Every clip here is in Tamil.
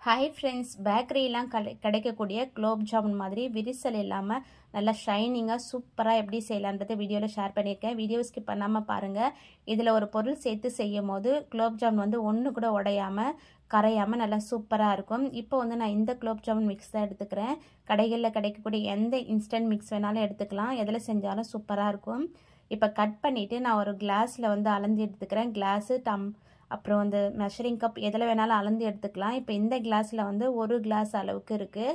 ஹாய் ஃப்ரெண்ட்ஸ் பேக்கரிலாம் கடை கிடைக்கக்கூடிய குலோப் ஜாமுன் மாதிரி விரிசல் இல்லாமல் நல்லா ஷைனிங்காக சூப்பராக எப்படி செய்யலான்றது வீடியோவில் ஷேர் பண்ணியிருக்கேன் வீடியோ ஸ்கிப் பண்ணாமல் பாருங்கள் இதில் ஒரு பொருள் சேர்த்து செய்யும் போது குலோப் ஜாமுன் வந்து ஒன்று கூட உடையாமல் கரையாமல் நல்லா சூப்பராக இருக்கும் இப்போ வந்து நான் இந்த குலோப் ஜாமுன் மிக்ஸ் தான் எடுத்துக்கிறேன் கடைகளில் கிடைக்கக்கூடிய எந்த இன்ஸ்டன்ட் மிக்ஸ் வேணாலும் எடுத்துக்கலாம் எதில் செஞ்சாலும் சூப்பராக இருக்கும் இப்போ கட் பண்ணிவிட்டு நான் ஒரு கிளாஸில் வந்து அளந்து எடுத்துக்கிறேன் கிளாஸு டம் அப்புறம் வந்து மெஷரிங் கப் எதில் வேணாலும் அளந்து எடுத்துக்கலாம் இப்போ இந்த கிளாஸில் வந்து ஒரு கிளாஸ் அளவுக்கு இருக்குது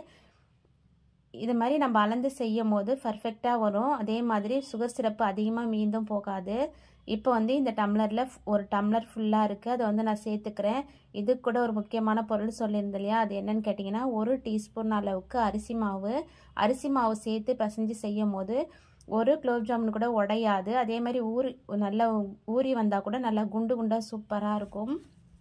இது மாதிரி நம்ம அளந்து செய்யும் போது பர்ஃபெக்டாக வரும் அதே மாதிரி சுகர் சிரப்பு அதிகமாக மீந்தும் போகாது இப்போ வந்து இந்த டம்ளரில் ஒரு டம்ளர் ஃபுல்லாக இருக்குது அதை வந்து நான் சேர்த்துக்கிறேன் இது கூட ஒரு முக்கியமான பொருள் சொல்லியிருந்தேன் இல்லையா அது என்னன்னு கேட்டிங்கன்னா ஒரு டீஸ்பூன் அளவுக்கு அரிசி மாவு அரிசி மாவு சேர்த்து பிசைஞ்சு செய்யும் போது ஒரு குலோப் ஜாமுன் கூட உடையாது அதே மாதிரி ஊறி நல்லா ஊறி வந்தால் கூட நல்லா குண்டு குண்டாக சூப்பராக இருக்கும்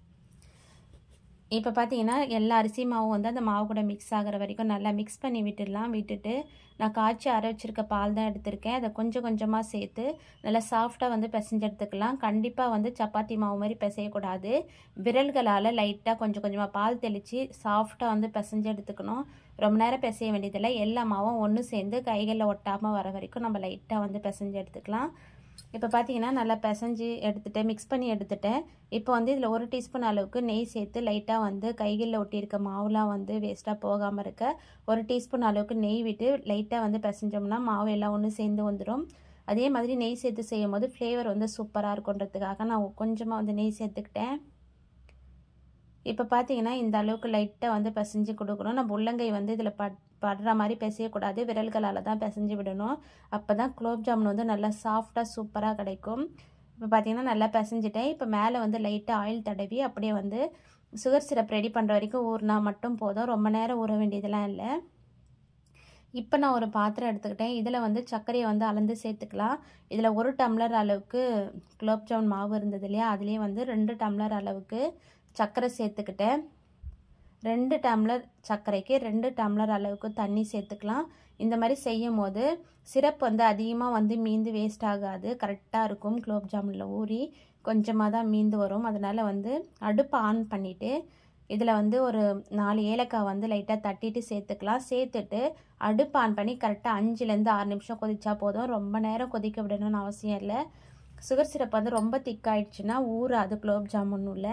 இப்போ பார்த்தீங்கன்னா எல்லா அரிசி மாவும் வந்து அந்த மாவு கூட மிக்ஸ் ஆகிற வரைக்கும் நல்லா மிக்ஸ் பண்ணி விட்டுடலாம் விட்டுட்டு நான் காய்ச்சி அரை வச்சிருக்க பால் தான் எடுத்திருக்கேன் அதை கொஞ்சம் கொஞ்சமாக சேர்த்து நல்லா சாஃப்டாக வந்து பிசைஞ்சு எடுத்துக்கலாம் கண்டிப்பாக வந்து சப்பாத்தி மாவு மாதிரி பிசையக்கூடாது விரல்களால் லைட்டாக கொஞ்சம் கொஞ்சமாக பால் தெளித்து சாஃப்டாக வந்து பிசைஞ்சு எடுத்துக்கணும் ரொம்ப நேரம் பிசைய வேண்டியதில்லை எல்லா மாவும் ஒன்று சேர்ந்து கைகளில் ஒட்டாமல் வர வரைக்கும் நம்ம லைட்டாக வந்து பிசைஞ்சு எடுத்துக்கலாம் இப்போ பார்த்தீங்கன்னா நல்லா பிசைஞ்சு எடுத்துட்டேன் மிக்ஸ் பண்ணி எடுத்துட்டேன் இப்போ வந்து இதில் ஒரு டீஸ்பூன் அளவுக்கு நெய் சேர்த்து லைட்டாக வந்து கைகளில் ஒட்டியிருக்க மாவுலாம் வந்து வேஸ்ட்டாக போகாமல் இருக்க ஒரு டீஸ்பூன் அளவுக்கு நெய் விட்டு லைட்டாக வந்து பிசைஞ்சோம்னா மாவு எல்லாம் ஒன்று சேர்ந்து வந்துடும் அதே மாதிரி நெய் சேர்த்து செய்யும் போது ஃப்ளேவர் வந்து சூப்பராக இருக்குன்றதுக்காக நான் கொஞ்சமாக வந்து நெய் சேர்த்துக்கிட்டேன் இப்போ பார்த்தீங்கன்னா இந்த அளவுக்கு லைட்டாக வந்து பிசைஞ்சு கொடுக்கணும் நம்ம உள்ளங்கை வந்து இதில் பட் படுற மாதிரி பிசையக்கூடாது விரல்களால் தான் பிசைஞ்சு விடணும் அப்போ தான் குலோப் ஜாமுன் வந்து நல்லா சாஃப்டாக சூப்பராக கிடைக்கும் இப்போ பார்த்தீங்கன்னா நல்லா பிசைஞ்சிட்டேன் இப்போ மேலே வந்து லைட்டாக ஆயில் தடவி அப்படியே வந்து சுகர் சிரப் ரெடி பண்ணுற வரைக்கும் ஊறினா மட்டும் போதும் ரொம்ப நேரம் ஊற வேண்டியதெல்லாம் இல்லை இப்போ நான் ஒரு பாத்திரம் எடுத்துக்கிட்டேன் இதில் வந்து சர்க்கரையை வந்து அளந்து சேர்த்துக்கலாம் இதில் ஒரு டம்ளர் அளவுக்கு குலோப் ஜாமுன் மாவு இருந்தது இல்லையா அதுலேயே வந்து ரெண்டு டம்ளர் அளவுக்கு சர்க்கரை சேர்த்துக்கிட்டேன் ரெண்டு டம்ளர் சர்க்கரைக்கு ரெண்டு டம்ளர் அளவுக்கு தண்ணி சேர்த்துக்கலாம் இந்த மாதிரி செய்யும் போது சிரப் வந்து அதிகமாக வந்து மீந்து வேஸ்ட் ஆகாது கரெக்டாக இருக்கும் குலோப் ஜாமுனில் ஊறி கொஞ்சமாக தான் மீந்து வரும் அதனால் வந்து அடுப்பை ஆன் பண்ணிவிட்டு இதில் வந்து ஒரு நாலு ஏலக்காய் வந்து லைட்டாக தட்டிட்டு சேர்த்துக்கலாம் சேர்த்துட்டு அடுப்பு ஆன் பண்ணி கரெக்டாக அஞ்சுலேருந்து ஆறு நிமிஷம் கொதிச்சா போதும் ரொம்ப நேரம் கொதிக்க விடணும்னு அவசியம் இல்லை சுகர் சிரப் வந்து ரொம்ப திக்காயிடுச்சுன்னா ஊறாது குலோப் ஜாமுன் உள்ள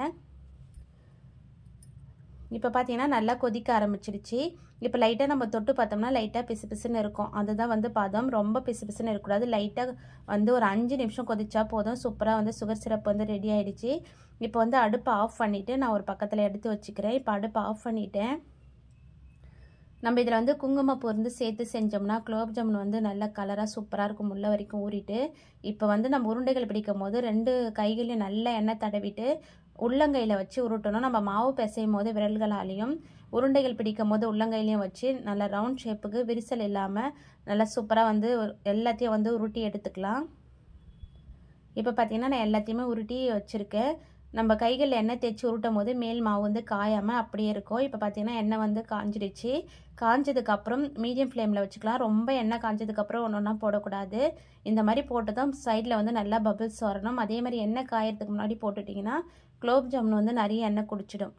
இப்போ பார்த்தீங்கன்னா நல்லா கொதிக்க ஆரம்பிச்சிருச்சு இப்போ லைட்டாக நம்ம தொட்டு பார்த்தோம்னா லைட்டாக பிசு பிசுன்னு இருக்கும் அதுதான் வந்து பதம் ரொம்ப பிசு பிசுன்னு இருக்கக்கூடாது லைட்டாக வந்து ஒரு அஞ்சு நிமிஷம் கொதிச்சா போதும் சூப்பராக வந்து சுகர் சிரப் வந்து ரெடி ஆகிடுச்சு இப்போ வந்து அடுப்பை ஆஃப் பண்ணிவிட்டு நான் ஒரு பக்கத்தில் எடுத்து வச்சுக்கிறேன் இப்போ அடுப்பை ஆஃப் பண்ணிட்டேன் நம்ம இதில் வந்து குங்குமப்பூ இருந்து சேர்த்து செஞ்சோம்னா குலோப் ஜாமுன் வந்து நல்ல கலராக சூப்பராக இருக்கும் உள்ள வரைக்கும் ஊறிட்டு இப்போ வந்து நம்ம உருண்டைகள் பிடிக்கும் போது ரெண்டு கைகளையும் நல்ல எண்ணெய் தடவிட்டு உள்ளங்கையில் வச்சு உருட்டணும் நம்ம மாவு பிசையும் போது விரல்களாலையும் உருண்டைகள் பிடிக்கும் போது உள்ளங்கையிலையும் வச்சு நல்லா ரவுண்ட் ஷேப்புக்கு விரிசல் இல்லாமல் நல்லா சூப்பராக வந்து எல்லாத்தையும் வந்து உருட்டி எடுத்துக்கலாம் இப்போ பார்த்தீங்கன்னா நான் எல்லாத்தையுமே உருட்டி வச்சுருக்கேன் நம்ம கைகளில் எண்ணெய் தேய்ச்சி உருட்டும் போது மேல் மாவு வந்து காயாமல் அப்படியே இருக்கும் இப்போ பார்த்தீங்கன்னா எண்ணெய் வந்து காஞ்சிடுச்சு காஞ்சதுக்கப்புறம் மீடியம் ஃப்ளேமில் வச்சுக்கலாம் ரொம்ப எண்ணெய் காஞ்சதுக்கப்புறம் ஒன்று ஒன்றா போடக்கூடாது இந்த மாதிரி போட்டு தான் சைடில் வந்து நல்லா பபிள்ஸ் வரணும் அதே மாதிரி எண்ணெய் காயறதுக்கு முன்னாடி போட்டுட்டிங்கன்னா குலோப் ஜாமுன் வந்து நிறைய எண்ணெய் குடிச்சிடும்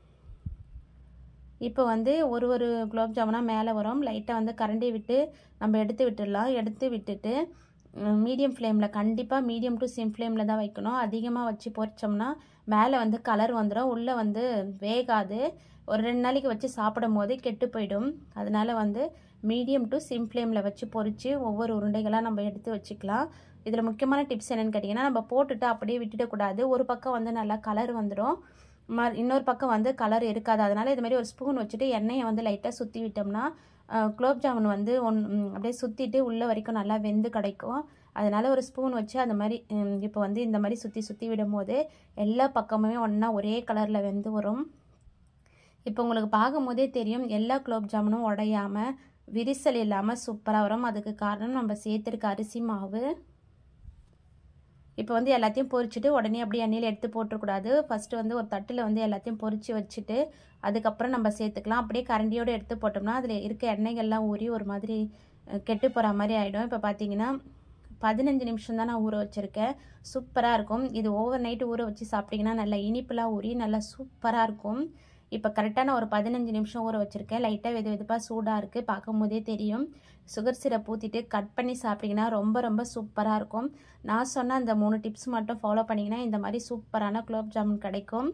இப்போ வந்து ஒரு ஒரு குலோப் ஜாமுனாக மேலே வரும் லைட்டாக வந்து கரண்டி விட்டு நம்ம எடுத்து விட்டுடலாம் எடுத்து விட்டுட்டு மீடியம் ஃப்ளேமில் கண்டிப்பாக மீடியம் டு சிம் ஃப்ளேமில் தான் வைக்கணும் அதிகமாக வச்சு பொரிச்சோம்னா மேலே வந்து கலர் வந்துடும் உள்ளே வந்து வேகாது ஒரு ரெண்டு நாளைக்கு வச்சு சாப்பிடும் போது கெட்டு போயிடும் அதனால் வந்து மீடியம் டு சிம் ஃப்ளேமில் வச்சு பொரித்து ஒவ்வொரு உருண்டைகளாக நம்ம எடுத்து வச்சுக்கலாம் இதில் முக்கியமான டிப்ஸ் என்னென்னு கேட்டிங்கன்னா நம்ம போட்டுட்டு அப்படியே விட்டுடக்கூடாது ஒரு பக்கம் வந்து நல்லா கலர் வந்துடும் ம இன்னொரு பக்கம் வந்து கலர் இருக்காது அதனால் இது மாதிரி ஒரு ஸ்பூன் வச்சுட்டு எண்ணெயை வந்து லைட்டாக சுற்றி விட்டோம்னா குலோப் ஜாமுன் வந்து ஒன் அப்படியே சுற்றிட்டு உள்ளே வரைக்கும் நல்லா வெந்து கிடைக்கும் அதனால் ஒரு ஸ்பூன் வச்சு அந்த மாதிரி இப்போ வந்து இந்த மாதிரி சுற்றி சுற்றி விடும் போது எல்லா பக்கமுமே ஒன்றா ஒரே கலரில் வெந்து வரும் இப்போ உங்களுக்கு பார்க்கும் போதே தெரியும் எல்லா குலோப் ஜாமுனும் உடையாமல் விரிசல் இல்லாமல் சூப்பராக வரும் அதுக்கு காரணம் நம்ம சேர்த்துருக்க அரிசி மாவு இப்போ வந்து எல்லாத்தையும் பொரிச்சிட்டு உடனே அப்படியே எண்ணெயில் எடுத்து போட்டுறக்கூடாது ஃபஸ்ட்டு வந்து ஒரு தட்டில் வந்து எல்லாத்தையும் பொரித்து வச்சுட்டு அதுக்கப்புறம் நம்ம சேர்த்துக்கலாம் அப்படியே கரண்டியோடு எடுத்து போட்டோம்னா அதில் இருக்க எண்ணெய்கள்லாம் ஊறி ஒரு மாதிரி கெட்டு போகிற மாதிரி ஆகிடும் இப்போ பார்த்தீங்கன்னா பதினஞ்சு நிமிஷம் தான் நான் ஊற வச்சுருக்கேன் சூப்பராக இருக்கும் இது ஓவர் நைட்டு ஊற வச்சு சாப்பிட்டிங்கன்னா நல்லா இனிப்புலாம் ஊறி நல்லா சூப்பராக இருக்கும் இப்போ கரெக்டாக நான் ஒரு பதினஞ்சு நிமிஷம் ஊற வச்சுருக்கேன் லைட்டாக வெது வெதுப்பாக சூடாக இருக்குது பார்க்கும் போதே தெரியும் சுகர் சிரப் ஊற்றிட்டு கட் பண்ணி சாப்பிட்டிங்கன்னா ரொம்ப ரொம்ப சூப்பராக இருக்கும் நான் சொன்ன அந்த மூணு டிப்ஸ் மட்டும் ஃபாலோ பண்ணிங்கன்னா இந்த மாதிரி சூப்பரான குலோப் ஜாமுன் கிடைக்கும்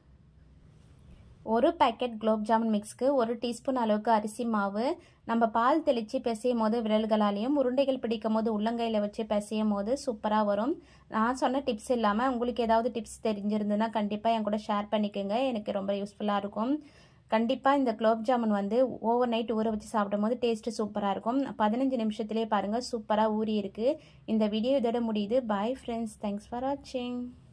ஒரு பேக்கெட் குலோப் ஜாமுன் மிக்ஸ்க்கு ஒரு டீஸ்பூன் அளவுக்கு அரிசி மாவு நம்ம பால் தெளித்து பிசையும் போது விரல்களாலையும் உருண்டைகள் பிடிக்கும் போது உள்ளங்கையில் வச்சு பிசையும் போது சூப்பராக வரும் நான் சொன்ன டிப்ஸ் இல்லாமல் உங்களுக்கு ஏதாவது டிப்ஸ் தெரிஞ்சிருந்ததுன்னா கண்டிப்பாக என் கூட ஷேர் பண்ணிக்கோங்க எனக்கு ரொம்ப யூஸ்ஃபுல்லாக இருக்கும் கண்டிப்பாக இந்த குலோப் ஜாமுன் வந்து ஓவர் நைட் ஊற வச்சு சாப்பிடும் போது டேஸ்ட்டு சூப்பராக இருக்கும் பதினஞ்சு நிமிஷத்துலேயே பாருங்கள் சூப்பராக ஊறி இருக்குது இந்த வீடியோ இதோட முடியுது பாய் ஃப்ரெண்ட்ஸ் தேங்க்ஸ் ஃபார் வாட்சிங்